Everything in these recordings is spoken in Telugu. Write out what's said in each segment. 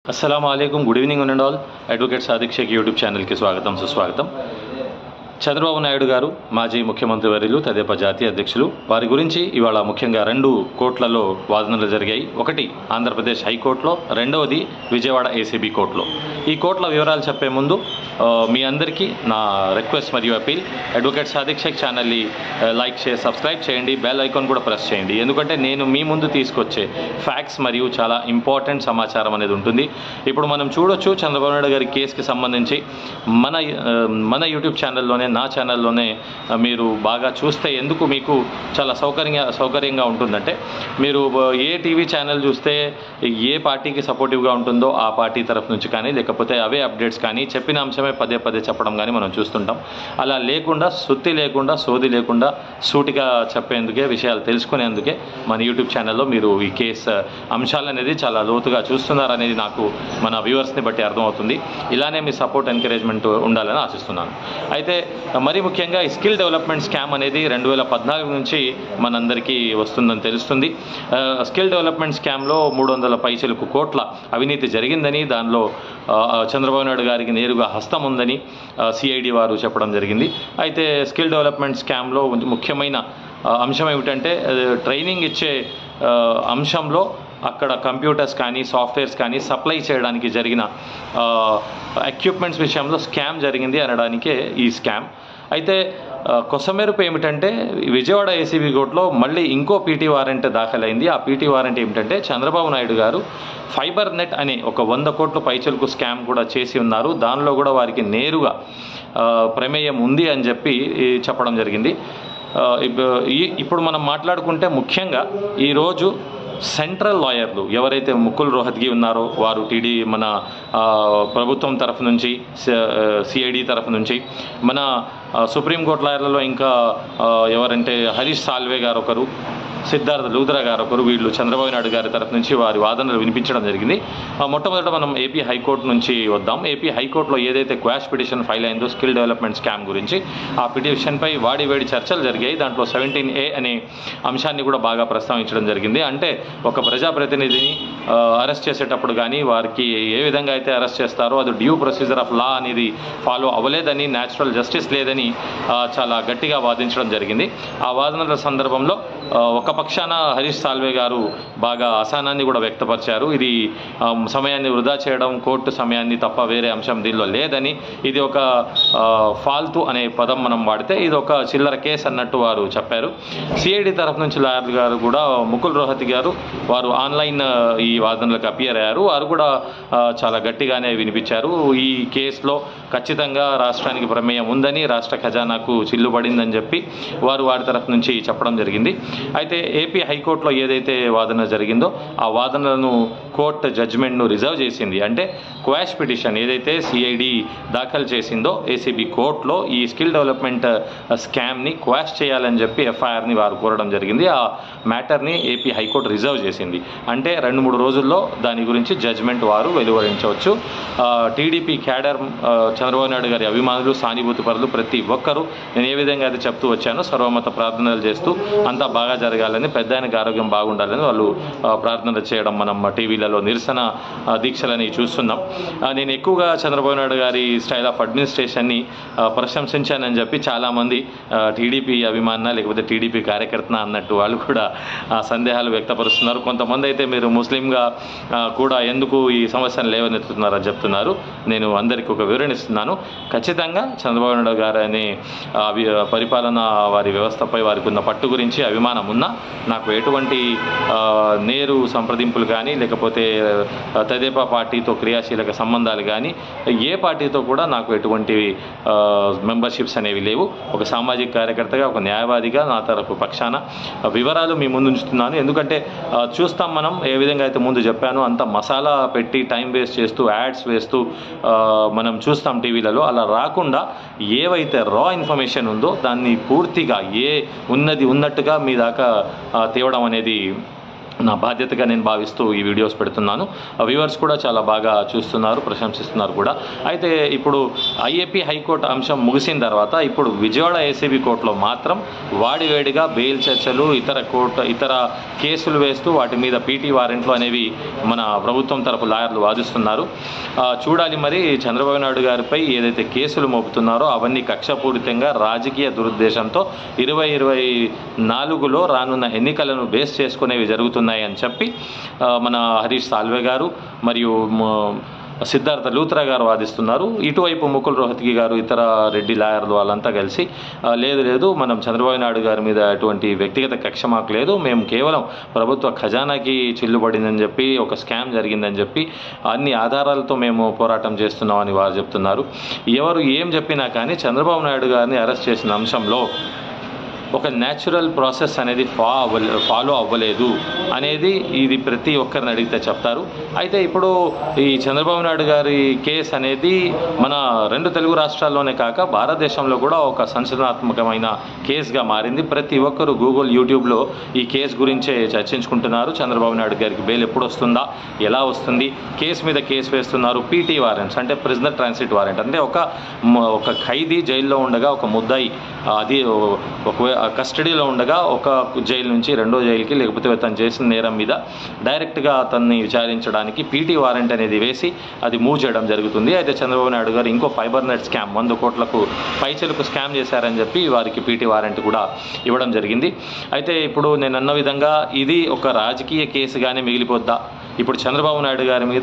అస్సలం అయికం good evening and all advocate Sadiq Shaik YouTube ఛానల్కి స్వాగతం సుస్వాగతం చంద్రబాబు నాయుడు గారు మాజీ ముఖ్యమంత్రి వర్యులు తదేపా జాతీయ అధ్యక్షులు వారి గురించి ఇవాళ ముఖ్యంగా రెండు కోర్టులలో వాదనలు జరిగాయి ఒకటి ఆంధ్రప్రదేశ్ హైకోర్టులో రెండవది విజయవాడ ఏసీబీ కోర్టులో ఈ కోర్టుల వివరాలు చెప్పే ముందు ఆ, మీ అందరికీ నా రిక్వెస్ట్ మరియు అపీల్ అడ్వకేట్ సాదిక్ షేక్ ఛానల్ని ఆ, లైక్ చేసి సబ్స్క్రైబ్ చేయండి బెల్ ఐకాన్ కూడా ప్రెస్ చేయండి ఎందుకంటే నేను మీ ముందు తీసుకొచ్చే ఫ్యాక్ట్స్ మరియు చాలా ఇంపార్టెంట్ సమాచారం అనేది ఉంటుంది ఇప్పుడు మనం చూడొచ్చు చంద్రబాబు నాయుడు గారి కేసుకి సంబంధించి మన ఆ, మన యూట్యూబ్ ఛానల్లోనే నా ఛానల్లోనే ఆ, మీరు బాగా చూస్తే ఎందుకు మీకు చాలా సౌకర్యంగా సౌకర్యంగా ఉంటుందంటే మీరు ఆ, ఏ టీవీ ఛానల్ చూస్తే ఏ పార్టీకి సపోర్టివ్గా ఉంటుందో ఆ పార్టీ తరఫు నుంచి కానీ లేకపోతే అవే అప్డేట్స్ కానీ చెప్పిన అంశమే పదే పదే చెప్పడం కానీ మనం చూస్తుంటాం అలా లేకుండా సుత్తి లేకుండా సోది లేకుండా సూటిగా చెప్పేందుకే విషయాలు తెలుసుకునేందుకే మన యూట్యూబ్ ఛానల్లో మీరు ఈ కేసు అంశాలు అనేది చాలా లోతుగా చూస్తున్నారనేది నాకు మన వ్యూవర్స్ని బట్టి అర్థమవుతుంది ఇలానే మీ సపోర్ట్ ఎంకరేజ్మెంట్ ఉండాలని ఆశిస్తున్నాను అయితే మరీ ముఖ్యంగా ఈ స్కిల్ డెవలప్మెంట్ స్కామ్ అనేది రెండు వేల పద్నాలుగు నుంచి మనందరికీ వస్తుందని తెలుస్తుంది ఆ, స్కిల్ డెవలప్మెంట్ స్కామ్లో మూడు వందల పైసలకు కోట్ల అవినీతి జరిగిందని దానిలో ఆ, చంద్రబాబు నాయుడు గారికి నేరుగా హస్తం ఉందని సిఐడి వారు చెప్పడం జరిగింది అయితే స్కిల్ డెవలప్మెంట్ స్కామ్లో ముఖ్యమైన ఆ, అంశం ఏమిటంటే ఆ, ట్రైనింగ్ ఇచ్చే ఆ, అంశంలో అక్కడ కంప్యూటర్స్ కానీ సాఫ్ట్వేర్స్ కానీ సప్లై చేయడానికి జరిగిన ఎక్విప్మెంట్స్ విషయంలో స్కామ్ జరిగింది అనడానికే ఈ స్కామ్ అయితే ఆ, కొసమెరుపు ఏమిటంటే విజయవాడ ఏసీబీ కోర్టులో మళ్ళీ ఇంకో పీటీ వారెంట్ దాఖలైంది ఆ పీటీ వారెంట్ ఏమిటంటే చంద్రబాబు నాయుడు గారు ఫైబర్ నెట్ అనే ఒక వంద కోట్ల పైచలకు స్కామ్ కూడా చేసి ఉన్నారు దానిలో కూడా వారికి నేరుగా ఆ, ప్రమేయం ఉంది అని చెప్పి ఈ, చెప్పడం జరిగింది ఆ, ఇప్- ఈ- ఇప్పుడు మనం మాట్లాడుకుంటే ముఖ్యంగా ఈరోజు సెంట్రల్ లాయర్లు ఎవరైతే ముకుల్ రోహత్గి ఉన్నారో వారు టీడీ మన ఆ, ప్రభుత్వం తరఫు నుంచి సిఐడి తరఫు నుంచి మన ఆ, సుప్రీంకోర్టు లాయర్లలో ఇంకా ఆ, ఎవరంటే హరీష్ సాల్వే గారు ఒకరు సిద్ధార్థ లూథరా గారు ఒకరు వీళ్ళు చంద్రబాబు నాయుడు గారి తరఫు నుంచి వారి వాదనలు వినిపించడం జరిగింది ఆ, మొట్టమొదట మనం ఏపీ హైకోర్టు నుంచి వద్దాం ఏపీ హైకోర్టులో ఏదైతే క్వాష్ పిటిషన్ ఫైల్ అయిందో స్కిల్ డెవలప్మెంట్ స్కామ్ గురించి ఆ పిటిషన్పై వాడి వేడి చర్చలు జరిగాయి దాంట్లో సెవెంటీన్ ఏ అనే అంశాన్ని కూడా బాగా ప్రస్తావించడం జరిగింది అంటే ఒక ప్రజాప్రతినిధిని ఆ, అరెస్ట్ చేసేటప్పుడు కానీ వారికి ఏ విధంగా అయితే అరెస్ట్ చేస్తారో అది డ్యూ ప్రొసీజర్ ఆఫ్ లా అనేది ఫాలో అవ్వలేదని న్యాచురల్ జస్టిస్ లేదని ఆ, చాలా గట్టిగా వాదించడం జరిగింది ఆ వాదనల సందర్భంలో ఆ, ఒక పక్షాన హరీష్ సాల్వే గారు బాగా అసహనాన్ని కూడా వ్యక్తపరిచారు ఇది ఆ, సమయాన్ని వృధా చేయడం కోర్టు సమయాన్ని తప్ప వేరే అంశం దీనిలో లేదని ఇది ఒక ఆ, ఫాల్తు అనే పదం మనం వాడితే ఇది ఒక చిల్లర కేసు అన్నట్టు వారు చెప్పారు సిఐడి తరఫు నుంచి లాయర్ గారు కూడా ముకుల్ రోహతి గారు వారు ఆన్లైన్ ఆ, ఈ వాదనలకు అపియర్ అయ్యారు వారు కూడా ఆ, చాలా గట్టిగానే వినిపించారు ఈ కేసులో ఖచ్చితంగా రాష్ట్రానికి ప్రమేయం ఉందని రాష్ట్ర ఖజానాకు చిల్లు పడిందని చెప్పి వారు వారి తరఫు నుంచి చెప్పడం జరిగింది అయితే ఏపీ హైకోర్టులో ఏదైతే వాదన జరిగిందో ఆ వాదనలను కోర్టు జడ్జిమెంట్ను రిజర్వ్ చేసింది అంటే క్వాష్ పిటిషన్ ఏదైతే సిఐడి దాఖలు చేసిందో ఏసీబీ కోర్టులో ఈ స్కిల్ డెవలప్మెంట్ స్కామ్ని క్వాష్ చేయాలని చెప్పి ఎఫ్ఐఆర్ని వారు కోరడం జరిగింది ఆ మ్యాటర్ని ఏపీ హైకోర్టు రిజర్వ్ చేసింది అంటే రెండు మూడు రోజుల్లో దాని గురించి జడ్జిమెంట్ వారు వెలువరించవచ్చు ఆ, టీడీపీ క్యాడర్ ఆ, చంద్రబాబు నాయుడు గారి అభిమానులు సానుభూతి పరులు ప్రతి ఒక్కరూ నేను ఏ విధంగా అయితే చెప్తూ వచ్చానో సర్వమత ప్రార్థనలు చేస్తూ అంతా బాగా జరగాలని పెద్ద ఆయనకి ఆరోగ్యం బాగుండాలని వాళ్ళు ఆ, ప్రార్థనలు చేయడం మనం టీవీలలో నిరసన ఆ, దీక్షలని చూస్తున్నాం ఆ, నేను ఎక్కువగా చంద్రబాబు నాయుడు గారి స్టైల్ ఆఫ్ అడ్మినిస్ట్రేషన్ని ఆ, ప్రశంసించానని చెప్పి చాలామంది ఆ, టీడీపీ అభిమాన లేకపోతే టీడీపీ కార్యకర్త అన్నట్టు వాళ్ళు కూడా ఆ, సందేహాలు వ్యక్తపరుస్తున్నారు కొంతమంది అయితే మీరు ముస్లింగా ఆ, కూడా ఎందుకు ఈ సమస్యను లేవనెత్తుతున్నారని చెప్తున్నారు నేను అందరికీ ఒక వివరణ ఇస్తున్నాను ఖచ్చితంగా చంద్రబాబు నాయుడు గారు అనే ఆ, వి- పరిపాలన వారి వ్యవస్థపై వారికి ఉన్న పట్టు గురించి అభిమానం ఉన్నా నాకు ఎటువంటి ఆ, నేరు సంప్రదింపులు కానీ లేకపోతే ఆ, తెదేపా పార్టీతో క్రియాశీలక సంబంధాలు కానీ ఏ పార్టీతో కూడా నాకు ఎటువంటి మెంబర్షిప్స్ అనేవి లేవు ఒక సామాజిక కార్యకర్తగా ఒక న్యాయవాదిగా నా తరపు పక్షాన ఆ, వివరాలు మీ ముందు ఉంచుతున్నాను ఎందుకంటే ఆ, చూస్తాం మనం ఏ విధంగా అయితే ముందు చెప్పాను అంత మసాలా పెట్టి టైం వేస్ట్ చేస్తూ యాడ్స్ వేస్తూ ఆ, మనం చూస్తాం టీవీలలో అలా రాకుండా ఏవైతే రా ఇన్ఫర్మేషన్ ఉందో దాన్ని పూర్తిగా ఏ ఉన్నది ఉన్నట్టుగా మీ దాకా ఆ, తేవడం అనేది నా బాధ్యతగా నేను భావిస్తూ ఈ వీడియోస్ పెడుతున్నాను వ్యూవర్స్ కూడా చాలా బాగా చూస్తున్నారు ప్రశంసిస్తున్నారు కూడా అయితే ఇప్పుడు ఐఏపీ హైకోర్టు అంశం ముగిసిన తర్వాత ఇప్పుడు విజయవాడ ఏసీబీ కోర్టులో మాత్రం వాడివేడిగా బెయిల్ చర్చలు ఇతర కోర్టు ఇతర కేసులు వేస్తూ వాటి మీద పీటీ వారెంట్లు అనేవి మన ప్రభుత్వం తరపు లాయర్లు వాదిస్తున్నారు ఆ, చూడాలి మరి చంద్రబాబు నాయుడు గారిపై ఏదైతే కేసులు మోపుతున్నారో అవన్నీ కక్షపూరితంగా రాజకీయ దురుద్దేశంతో ఇరవై ఇరవై నాలుగులో రానున్న ఎన్నికలను బేస్ చేసుకునేవి జరుగుతున్నాయి అని చెప్పి ఆ, మన హరీష్ సాల్వే గారు మరియు మ- సిద్ధార్థ లూత్రా గారు వాదిస్తున్నారు ఇటువైపు ముకుల్ రోహత్గి గారు ఇతర రెడ్డి లాయర్లు వాళ్ళంతా కలిసి ఆ, లేదు లేదు మనం చంద్రబాబు నాయుడు గారి మీద ఎటువంటి వ్యక్తిగత కక్ష మాకు లేదు మేము కేవలం ప్రభుత్వ ఖజానాకి చిల్లుబడిందని చెప్పి ఒక స్కామ్ జరిగిందని చెప్పి అన్ని ఆధారాలతో మేము పోరాటం చేస్తున్నామని వారు చెప్తున్నారు ఎవరు ఏం చెప్పినా కానీ చంద్రబాబు నాయుడు గారిని అరెస్ట్ చేసిన అంశంలో ఒక న్యాచురల్ ప్రాసెస్ అనేది ఫా అవ్వలే ఫాలో అవ్వలేదు అనేది ఇది ప్రతి ఒక్కరిని అడిగితే చెప్తారు అయితే ఇప్పుడు ఈ చంద్రబాబు నాయుడు గారి కేసు అనేది మన రెండు తెలుగు రాష్ట్రాల్లోనే కాక భారతదేశంలో కూడా ఒక సంచలనాత్మకమైన కేసుగా మారింది ప్రతి ఒక్కరు గూగుల్ యూట్యూబ్లో ఈ కేసు గురించే చర్చించుకుంటున్నారు చంద్రబాబు నాయుడు గారికి బెయిల్ ఎప్పుడు వస్తుందా ఎలా వస్తుంది కేసు మీద కేసు వేస్తున్నారు పీటీ వారెంట్స్ అంటే ప్రిజనర్ ట్రాన్సిట్ వారెంట్ అంటే ఒక మ- ఒక ఖైదీ జైల్లో ఉండగా ఒక ముద్దాయి ఆ, అది ఒక కస్టడీలో ఉండగా ఒక జైలు నుంచి రెండో జైలుకి లేకపోతే తను చేసిన నేరం మీద డైరెక్ట్గా అతన్ని విచారించడానికి పీటీ వారెంట్ అనేది వేసి అది మూవ్ చేయడం జరుగుతుంది అయితే చంద్రబాబు నాయుడు గారు ఇంకో ఫైబర్ నెట్ స్కామ్ వంద కోట్లకు పైసలకు స్కామ్ చేశారని చెప్పి వారికి పీటీ వారెంట్ కూడా ఇవ్వడం జరిగింది అయితే ఇప్పుడు నేను అన్న విధంగా ఇది ఒక రాజకీయ కేసుగానే మిగిలిపోద్దా ఇప్పుడు చంద్రబాబు నాయుడు గారి మీద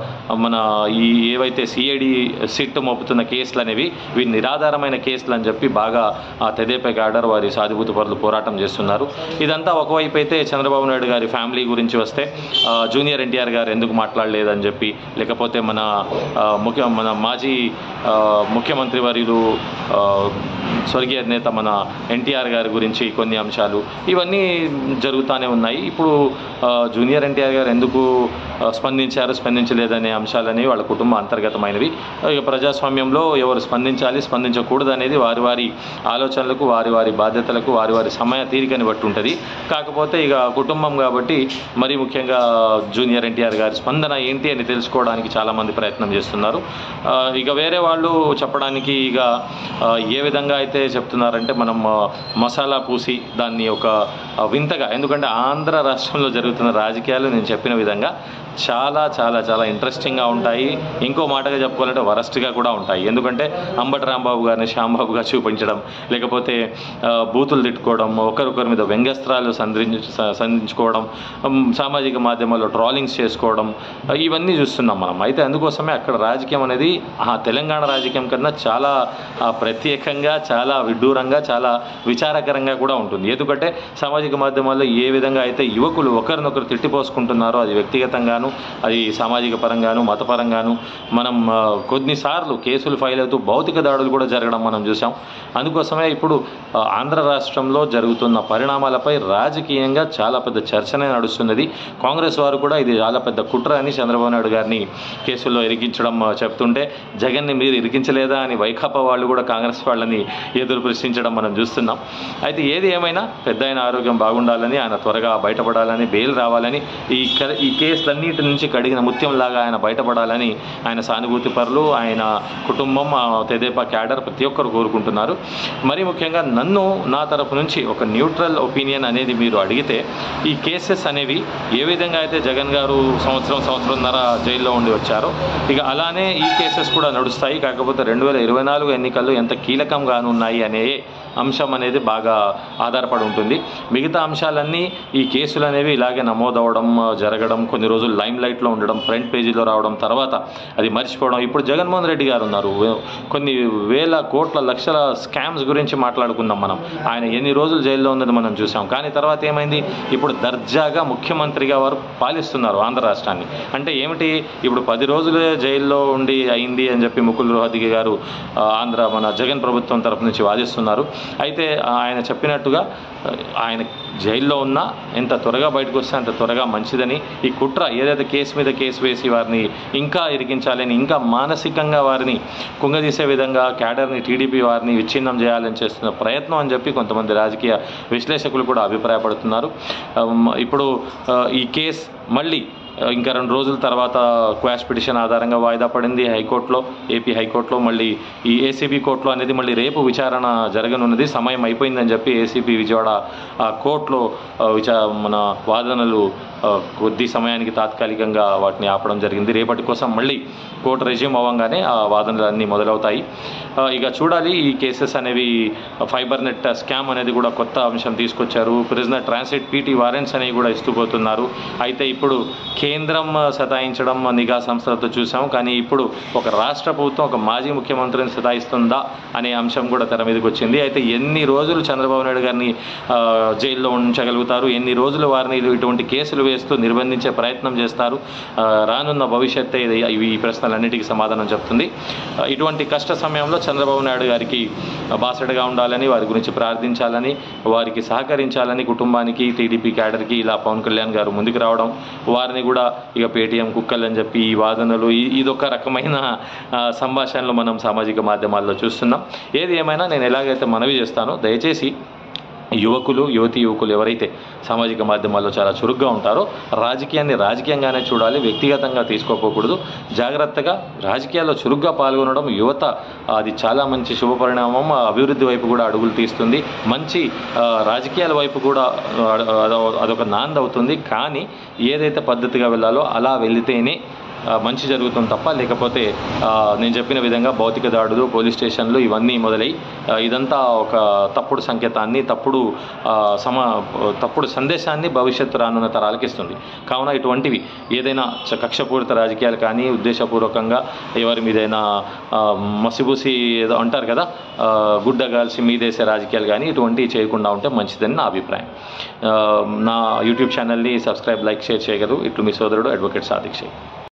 మన ఈ ఏవైతే సిఐడి సిట్ మోపుతున్న కేసులు అనేవి ఇవి నిరాధారమైన కేసులు అని చెప్పి బాగా ఆ తెదేపై గార్డర్ వారి సాధిభూతి పరులు పోరాటం చేస్తున్నారు ఇదంతా ఒకవైపు అయితే చంద్రబాబు నాయుడు గారి ఫ్యామిలీ గురించి వస్తే ఆ, జూనియర్ ఎన్టీఆర్ గారు ఎందుకు మాట్లాడలేదని చెప్పి లేకపోతే మన ఆ, ముఖ్య మన మాజీ ఆ, ముఖ్యమంత్రి వర్యులు ఆ, స్వర్గీయ నేత మన ఎన్టీఆర్ గారి గురించి కొన్ని అంశాలు ఇవన్నీ జరుగుతూనే ఉన్నాయి ఇప్పుడు ఆ, జూనియర్ ఎన్టీఆర్ గారు ఎందుకు ఆ, స్పందించారు స్పందించలేదనే అంశాలని వాళ్ళ కుటుంబ అంతర్గతమైనవి ఇక ప్రజాస్వామ్యంలో ఎవరు స్పందించాలి స్పందించకూడదు అనేది వారి వారి ఆలోచనలకు వారి వారి బాధ్యతలకు వారి వారి సమయ తీరికని బట్టి ఉంటుంది కాకపోతే ఇక కుటుంబం కాబట్టి మరీ ముఖ్యంగా జూనియర్ ఎన్టీఆర్ గారి స్పందన ఏంటి అని తెలుసుకోవడానికి చాలామంది ప్రయత్నం చేస్తున్నారు ఆ, ఇక వేరే వాళ్ళు చెప్పడానికి ఇక ఆ, ఏ విధంగా అయితే చెప్తున్నారంటే మనం ఆ, మసాలా పూసి దాన్ని ఒక ఆ, వింతగా ఎందుకంటే ఆంధ్ర రాష్ట్రంలో జరుగుతున్న రాజకీయాలు నేను చెప్పిన విధంగా చాలా చాలా చాలా ఇంట్రెస్టింగ్గా ఉంటాయి ఇంకో మాటగా చెప్పుకోవాలంటే వరస్ట్గా కూడా ఉంటాయి ఎందుకంటే అంబటి రాంబాబు గారిని శ్యాంబాబుగా చూపించడం లేకపోతే ఆ, బూతులు తిట్టుకోవడం ఒకరికొకరి మీద వ్యంగ్యస్త్రాలు సంధించు స- సంధించుకోవడం ఉమ్, సామాజిక మాధ్యమాల్లో ట్రాలింగ్స్ చేసుకోవడం ఆ, ఇవన్నీ చూస్తున్నాం మనం అయితే అందుకోసమే అక్కడ రాజకీయం అనేది ఆ తెలంగాణ రాజకీయం కన్నా చాలా ఆ, ప్రత్యేకంగా చాలా విడ్డూరంగా చాలా విచారకరంగా కూడా ఉంటుంది ఎందుకంటే సామాజిక మాధ్యమాల్లో ఏ విధంగా అయితే యువకులు ఒకరినొకరు తిట్టిపోసుకుంటున్నారో అది వ్యక్తిగతంగాను అది సామాజిక పరంగాను మతపరంగాను మనం ఆ, కొన్నిసార్లు కేసులు ఫైల్ అవుతూ భౌతిక దాడులు కూడా జరగడం మనం చూసాం అందుకోసమే ఇప్పుడు ఆ, ఆంధ్ర రాష్ట్రంలో జరుగుతున్న పరిణామాలపై రాజకీయంగా చాలా పెద్ద చర్చనే నడుస్తున్నది కాంగ్రెస్ వారు కూడా ఇది చాలా పెద్ద కుట్ర అని చంద్రబాబు నాయుడు గారిని కేసుల్లో ఇరికించడం ఆ, చెప్తుంటే జగన్ని మీరు ఇరికించలేదా అని వైకాపా వాళ్ళు కూడా కాంగ్రెస్ వాళ్ళని ఎదురు ప్రశ్నించడం మనం చూస్తున్నాం అయితే ఏది ఏమైనా పెద్ద ఆయన ఆరోగ్యం బాగుండాలని ఆయన త్వరగా బయటపడాలని బెయిల్ రావాలని ఈ క- ఈ కేసులన్నిటి నుంచి కడిగిన ముత్యంలాగా ఆయన బయటపడాలని ఆయన సానుభూతి పరులు ఆయన కుటుంబం ఆ తెదేపా క్యాడర్ ప్రతి ఒక్కరు కోరుకుంటున్నారు మరీ ముఖ్యంగా నన్ను నా తరపు నుంచి ఒక న్యూట్రల్ ఒపీనియన్ అనేది మీరు అడిగితే ఈ కేసెస్ అనేవి ఏ విధంగా అయితే జగన్ గారు సంవత్సరం సంవత్సరంన్నర జైల్లో ఉండి వచ్చారో ఇక అలానే ఈ కేసెస్ కూడా నడుస్తాయి కాకపోతే రెండు వేల ఇరవై నాలుగు ఎన్నికల్లో ఎంత కీలకంగానున్నాయి అనే అంశం అనేది బాగా ఆధారపడి ఉంటుంది మిగతా అంశాలన్నీ ఈ కేసులు అనేవి ఇలాగే నమోదవడం ఆ, జరగడం కొన్ని రోజులు లైమ్ లైట్లో ఉండడం ఫ్రంట్ పేజీలో రావడం తర్వాత అది మర్చిపోవడం ఇప్పుడు జగన్మోహన్ రెడ్డి గారు ఉన్నారు వే- కొన్ని వేల కోట్ల లక్షల స్కామ్స్ గురించి మాట్లాడుకున్నాం మనం ఆయన ఎన్ని రోజులు జైల్లో ఉన్నది మనం చూసాం కానీ తర్వాత ఏమైంది ఇప్పుడు దర్జాగా ముఖ్యమంత్రిగా వారు పాలిస్తున్నారు ఆంధ్ర రాష్ట్రాన్ని అంటే ఏమిటి ఇప్పుడు పది రోజులే జైల్లో ఉండి అయింది అని చెప్పి ముకుల్ రోహత్గి గారు ఆ, ఆంధ్ర మన జగన్ ప్రభుత్వం తరపు నుంచి వాదిస్తున్నారు అయితే ఆయన చెప్పినట్టుగా ఆయన జైల్లో ఉన్నా ఎంత త్వరగా బయటకు వస్తే అంత త్వరగా మంచిదని ఈ కుట్ర ఏదైతే కేసు మీద కేసు వేసి వారిని ఇంకా ఇరికించాలని ఇంకా మానసికంగా వారిని కుంగదీసే విధంగా క్యాడర్ని టీడీపీ వారిని విచ్ఛిన్నం చేయాలని చేస్తున్న ప్రయత్నం అని చెప్పి కొంతమంది రాజకీయ విశ్లేషకులు కూడా అభిప్రాయపడుతున్నారు అమ్, ఇప్పుడు ఆ, ఈ కేసు మళ్ళీ ఆ, ఇంకా రెండు రోజుల తర్వాత క్వాష్ పిటిషన్ ఆధారంగా వాయిదా పడింది హైకోర్టులో ఏపీ హైకోర్టులో మళ్ళీ ఈ ఏసీబీ కోర్టులో అనేది మళ్ళీ రేపు విచారణ జరగనున్నది సమయం అయిపోయిందని చెప్పి ఏసీబీ విజయవాడ ఆ, కోర్టులో ఆ, విచా మన వాదనలు ఆ, కొద్ది సమయానికి తాత్కాలికంగా వాటిని ఆపడం జరిగింది రేపటి కోసం మళ్ళీ కోర్టు రెజ్యూమ్ అవ్వగానే ఆ వాదనలు అన్నీ మొదలవుతాయి ఆ, ఇక చూడాలి ఈ కేసెస్ అనేవి ఫైబర్ నెట్ స్కామ్ అనేది కూడా కొత్త అంశం తీసుకొచ్చారు ప్రిజనర్ ట్రాన్సిట్ పీటీ వారెంట్స్ అనేవి కూడా ఇస్తూ పోతున్నారు అయితే ఇప్పుడు కేంద్రం ఆ, సతాయించడం నిఘా సంస్థలతో చూసాం కానీ ఇప్పుడు ఒక రాష్ట్ర ప్రభుత్వం ఒక మాజీ ముఖ్యమంత్రిని సతాయిస్తుందా అనే అంశం కూడా తెర మీదకి వచ్చింది అయితే ఎన్ని రోజులు చంద్రబాబు నాయుడు గారిని ఆ, జైల్లో ఉంచగలుగుతారు ఎన్ని రోజులు వారిని ఇటువంటి కేసులు వేస్తూ నిర్బంధించే ప్రయత్నం చేస్తారు ఆ, రానున్న భవిష్యత్తు ఇది ఇవి ఈ ప్రశ్నలన్నిటికీ సమాధానం చెప్తుంది ఆ, ఇటువంటి కష్ట సమయంలో చంద్రబాబు నాయుడు గారికి బాసటగా ఉండాలని వారి గురించి ప్రార్థించాలని వారికి సహకరించాలని కుటుంబానికి టీడీపీ క్యాడర్కి ఇలా పవన్ కళ్యాణ్ గారు ముందుకు రావడం వారిని కూడా ఇక పేటీఎం కుక్కలు అని చెప్పి ఈ వాదనలు ఈ- ఇదొక రకమైన ఆ, సంభాషణలు మనం సామాజిక మాధ్యమాల్లో చూస్తున్నాం ఏది ఏమైనా నేను ఎలాగైతే మనవి చేస్తానో దయచేసి యువకులు యువతి యువకులు ఎవరైతే సామాజిక మాధ్యమాల్లో చాలా చురుగ్గా ఉంటారో రాజకీయాన్ని రాజకీయంగానే చూడాలి వ్యక్తిగతంగా తీసుకోపోకూడదు జాగ్రత్తగా రాజకీయాల్లో చురుగ్గా పాల్గొనడం యువత అది చాలా మంచి శుభ పరిణామం ఆ అభివృద్ధి వైపు కూడా అడుగులు తీస్తుంది మంచి ఆ, రాజకీయాల వైపు కూడా ఆ, అదో- అదొక నాంది అవుతుంది కానీ ఏదైతే పద్ధతిగా వెళ్ళాలో అలా వెళితేనే ఆ, మంచి జరుగుతుంది తప్ప లేకపోతే ఆ, నేను చెప్పిన విధంగా భౌతిక దాడులు పోలీస్ స్టేషన్లు ఇవన్నీ మొదలై ఆ, ఇదంతా ఒక తప్పుడు సంకేతాన్ని తప్పుడు ఆ, సమ తప్పుడు సందేశాన్ని భవిష్యత్తు రానున్న తరాలకి ఇస్తుంది కావున ఇటువంటివి ఏదైనా చ- కక్షపూరిత రాజకీయాలు కానీ ఉద్దేశపూర్వకంగా ఎవరి మీదైనా ఆ, మసిబూసి ఏదో అంటారు కదా ఆ, గుడ్డగాల్సి మీదేసే రాజకీయాలు కానీ ఇటువంటివి చేయకుండా ఉంటే మంచిదని నా అభిప్రాయం ఆ, నా యూట్యూబ్ ఛానల్ని సబ్స్క్రైబ్ లైక్ షేర్ చేయగలరు ఇట్లు మీ సోదరుడు అడ్వకేట్ సాదిక్ షేక్